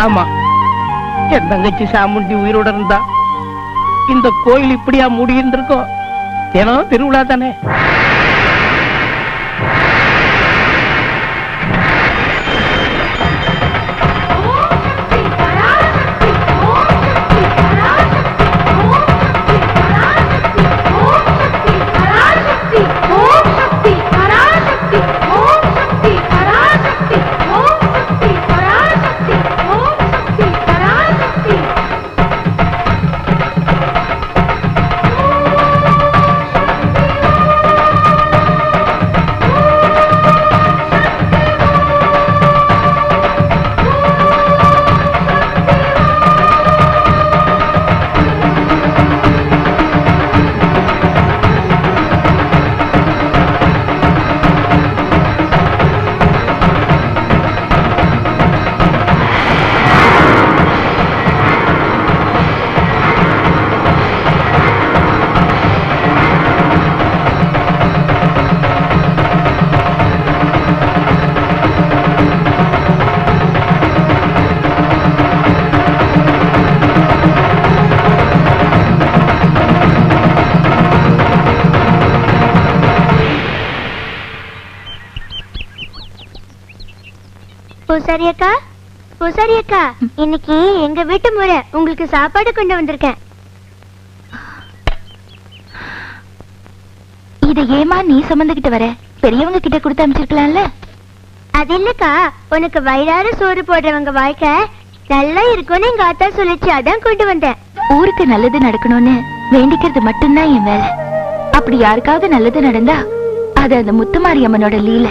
ஆமா என் தங்கச்சி சாமுண்டி உயிரோட இருந்தா இந்த கோயில் இப்படியா மூடி இருந்திருக்கோம் தினம் திருவிழா தானே பூசாரி அக்கா பூசாரி அக்கா இன்னைக்கு எங்க வீட்டு முறை உங்களுக்கு சாப்பாடு கொண்டு வந்திருக்கேன் இத ஏமா நீ சுமந்துகிட்டு வர பெரியவங்க கிட்ட கொடுத்து அனுப்பிச்சிருக்கலாம்ல அது இல்லக்கா உனக்கு வயிறார சோறு போடுறவங்க வாழ்க்கை நல்லா இருக்கும்னு எங்க ஆத்தா சொல்லிச்சு அதான் கொண்டு வந்தேன் ஊருக்கு நல்லது நடக்கணும்னு வேண்டிக்கிறது மட்டும்தான் என் வேலை அப்படி யாருக்காவது நல்லது நடந்தா அது அந்த முத்துமாரி அம்மனோட லீலை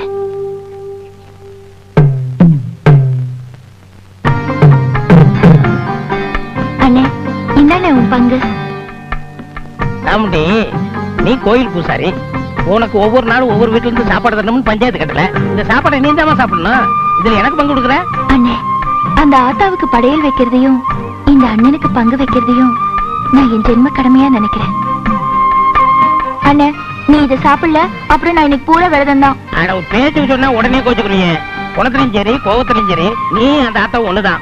அண்ணே இந்தாண்ணே உன் பங்கு சாமுண்டி நீ கோயில் பூசாரி உனக்கு ஒவ்வொரு நாளும் ஒவ்வொரு வீட்டுல இருந்து சாப்பாடு தரணும்னு பஞ்சாயத்து கட்டல இந்த சாப்பாடை நீ தான் சாப்பிடணும் இதுல எனக்கு பங்கு கொடுக்குற அண்ணே அந்த ஆத்தாவுக்கு படையல் வைக்கிறதையும் இந்த அண்ணனுக்கு பங்கு வைக்கிறதையும் நான் என் ஜென்ம கடமையா நினைக்கிறேன் அண்ணே நீ இதை சாப்பிடல அப்புறம் நான் இன்னைக்கு பூரா விரதம் தான் ஆனா ஒரு பேச்சுக்கு சொன்னா உடனே கோச்சுக்கிறீங்க குணத்திலையும் சரி கோவத்திலையும் சரி நீ அந்த ஆத்தா ஒண்ணுதான்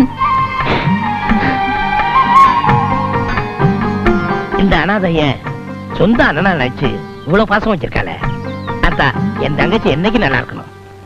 இந்த அனாதைய சொந்த அண்ணனா நினைச்சு இவ்வளவு பாசம் வச்சிருக்காளே அத்தா என் தங்கச்சி என்னைக்கு நல்லா இருக்கணும்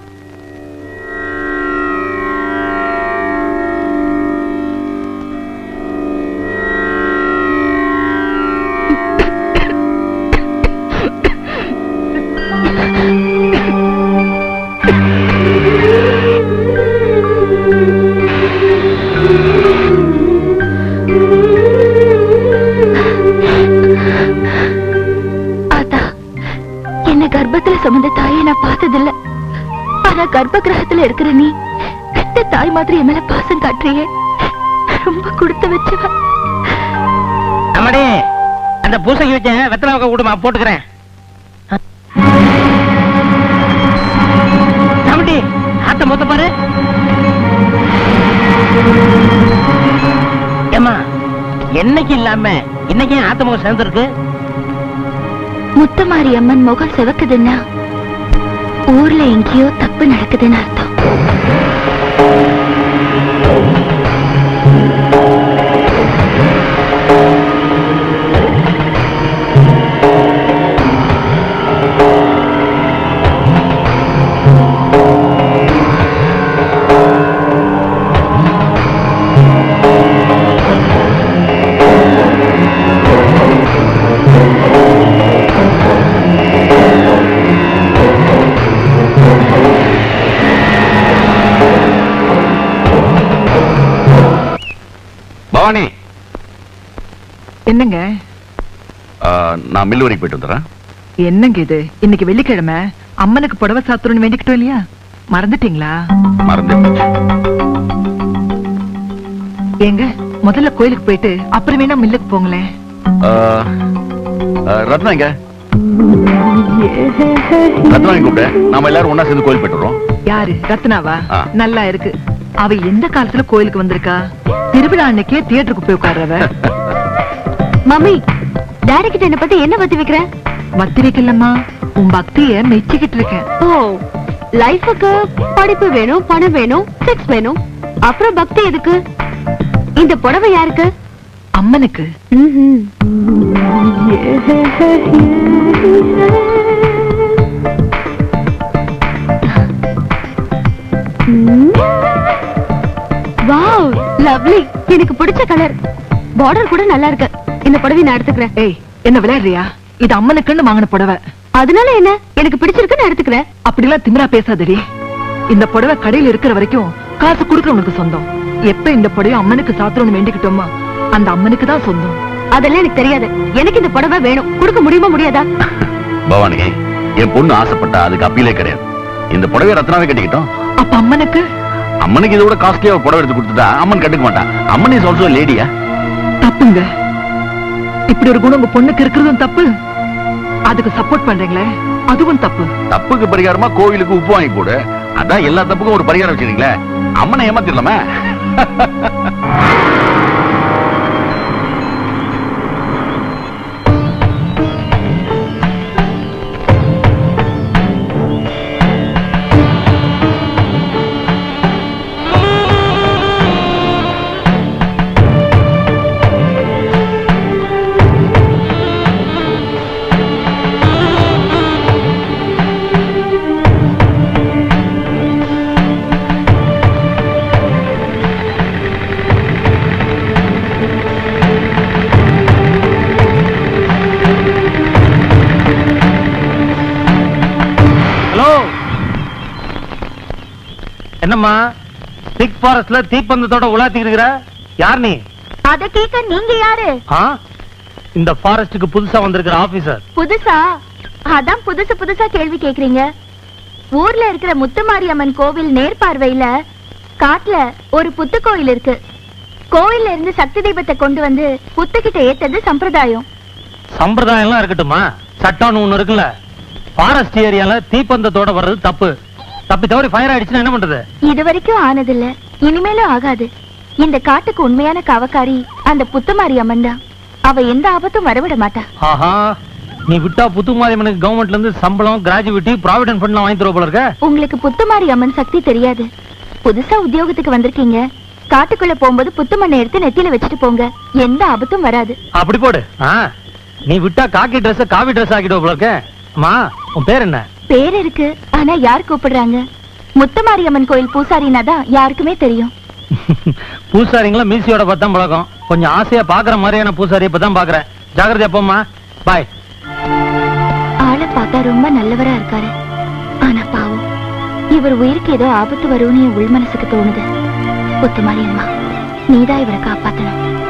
ஆத்தா என்ன கர்ப்பத்துல சுமந்த தாயை நான் பார்த்ததில்ல ஆனா கர்ப்ப கிரகத்துல இருக்கிற நீ பெத்த தாய் மாதிரி என் மேல பாசம் காட்டுறியே ரொம்ப கொடுத்து வச்சவ அம்மாடி அந்த பூசைக்கு வச்ச வெத்தலை வைக்க கூடுமா போட்டுக்கிறேன் சாமுண்டி ஆத்த மொத்த பாரு ஏமா என்னைக்கு இல்லாம இன்னைக்கு ஏன் ஆத்த முகம் சேர்ந்துருக்கு முத்துமாரி அம்மன் முகம் சிவக்குதுன்னா ஊர்ல எங்கேயோ தப்பு நடக்குதுன்னு அர்த்தம் பவானி என்னங்க ஆ, நான் மில் வரைக்கும் போயிட்டு வந்துடுறேன் என்னங்க இது இன்னைக்கு வெள்ளிக்கிழமை அம்மனுக்கு புடவை சாத்துறோம்னு வேண்டிக்கிட்டோம் இல்லையா மறந்துட்டீங்களா மறந்து ஏங்க முதல்ல கோயிலுக்கு போயிட்டு அப்புறம் வேணா மில்லுக்கு போங்களேன் ரத்னா எங்க ரத்னா கூப்பிட்டு நாம எல்லாரும் ஒண்ணா சேர்ந்து கோயில் போயிட்டு வரோம் யாரு ரத்னாவா ஆ. நல்லா இருக்கு அவ எந்த காலத்துல கோயிலுக்கு வந்திருக்கா திருவிழா அன்னைக்கே தியேட்டருக்கு போய் உட்கார்றவ மம்மி டாடி கிட்ட என்ன பத்தி என்ன பத்தி வைக்கிற வத்தி வைக்கலம்மா உன் பக்திய மெச்சிக்கிட்டு இருக்கேன் ஓ லைஃபுக்கு படிப்பு வேணும் பணம் வேணும் செக்ஸ் வேணும் அப்புறம் பக்தி எதுக்கு இந்த புடவை யாருக்கு அம்மனுக்கு ம்ஹும். ம். வாவ் லவ்லி எனக்கு பிடிச்ச கலர் பார்டர் கூட நல்லா இருக்கு இந்த புடவை நான் எடுத்துக்கிறேன் ஏய் என்ன விளையாடுறியா இது அம்மனுக்குன்னு வாங்கின புடவை அதனால என்ன எனக்கு பிடிச்சிருக்கு நான் எடுத்துக்கிறேன் அப்படிலாம் திமிரா பேசாதடி இந்த புடவை கடையில இருக்கிற வரைக்கும் காசு கொடுக்கறவங்களுக்கு சொந்தம் எப்ப இந்த புடவை அம்மனுக்கு சாத்திரம்னு வேண்டிக்கிட்டோமா அந்த அம்மனுக்கு தான் சொந்தம் அதெல்லாம் எனக்கு தெரியாது எனக்கு இந்த புடவை வேணும் கொடுக்க முடியுமா முடியாதா பவானி என் பொண்ணு ஆசைப்பட்டா அதுக்கு அப்பீலே கிடையாது இந்த புடவை ரத்னாவே கட்டிக்கிட்டோம் அப்ப அம்மனுக்கு அம்மனுக்கு இதை விட காஸ்ட்லியா ஒரு புடவை எடுத்து கொடுத்துட்டா அம்மன் கட்டுக்க மாட்டான் அம்மன் இஸ் ஆல்சோ லேடியா தப்புங்க இப்படி ஒரு குணம் உங்க பொண்ணுக்கு இருக்கிறதும் தப்பு அதுக்கு சப்போர்ட் பண்றீங்களே அதுவும் தப்பு தப்புக்கு பரிகாரமா கோவிலுக்கு உப்பு வாங்கி போடு அதான் எல்லா தப்புக்கும் ஒரு பரிகாரம் வச்சிருக்கீங்களே அம்மனை ஏமாத்திடலாமே ஹலோ என்னம்மா திக் ஃபாரஸ்ட்ல தீப்பந்தத்தோட உலாத்திட்டு இருக்கிற யார் நீ அத கேட்க நீங்க யாரு ஆ இந்த ஃபாரஸ்டுக்கு புதுசா வந்திருக்கிற ஆபீசர் புதுசா அதான் புதுசு புதுசா கேள்வி கேக்குறீங்க ஊர்ல இருக்கிற முத்துமாரியம்மன் கோவில் நேர்பார்வையில காட்டுல ஒரு புத்து கோயில் இருக்கு கோயில்ல இருந்து சக்தி தீபத்தை கொண்டு வந்து புத்துக்கிட்ட ஏத்தது சம்பிரதாயம் சம்பிரதாயம் எல்லாம் இருக்கட்டுமா சட்டம்னு ஒண்ணு இருக்குல்ல ஃபாரஸ்ட் ஏரியால தீப்பந்தத்தோட வர்றது தப்பு தப்பி தவறி ஃபயர் ஆயிடுச்சுன்னா என்ன பண்றது இது வரைக்கும் ஆனதில்ல இனிமேலும் ஆகாது இந்த காட்டுக்கு உண்மையான காவக்காரி அந்த புத்துமாரியம்மன் தான் அவ எந்த ஆபத்தும் வரவிட மாட்டா ஆஹா நீ விட்டா புத்துமாரியம்மனுக்கு கவர்மெண்ட்ல இருந்து சம்பளம் கிராஜுவிட்டி ப்ராவிடன்ட் ஃபண்ட்லாம் வாங்கி தருவ போல இருக்க உங்களுக்கு புத்துமாரி அம்மன் சக்தி தெரியாது புதுசா உத்தியோகத்துக்கு வந்திருக்கீங்க காட்டுக்குள்ள போகும்போது புத்து மண்ணை எடுத்து நெத்தியில வச்சுட்டு போங்க எந்த ஆபத்தும் வராது அப்படி போடு ஆ நீ விட்டா காக்கி Dress காவி Dress ஆக்கிடுவ போல இருக்க அம்மா உன் பேர் என்ன பேர் இருக்கு ஆனா யார் கூப்பிடுறாங்க முத்துமாரியம்மன் கோயில் பூசாரினா தான் யாருக்குமே தெரியும் பூசாரிங்களா மீசியோட பார்த்தா பழக்கம் கொஞ்சம் ஆசையா பாக்குற மாதிரியான பூசாரி இப்பதான் பாக்குறேன் ஜாகிரதையா போம்மா பாய் ஆளை பார்த்தா ரொம்ப நல்லவரா இருக்காரு ஆனா பாவம் இவர் உயிருக்கு ஏதோ ஆபத்து வரும்னு என் உள் மனசுக்கு தோணுது முத்துமாரியம்மா நீதான் இவரை காப்பாத்தணும்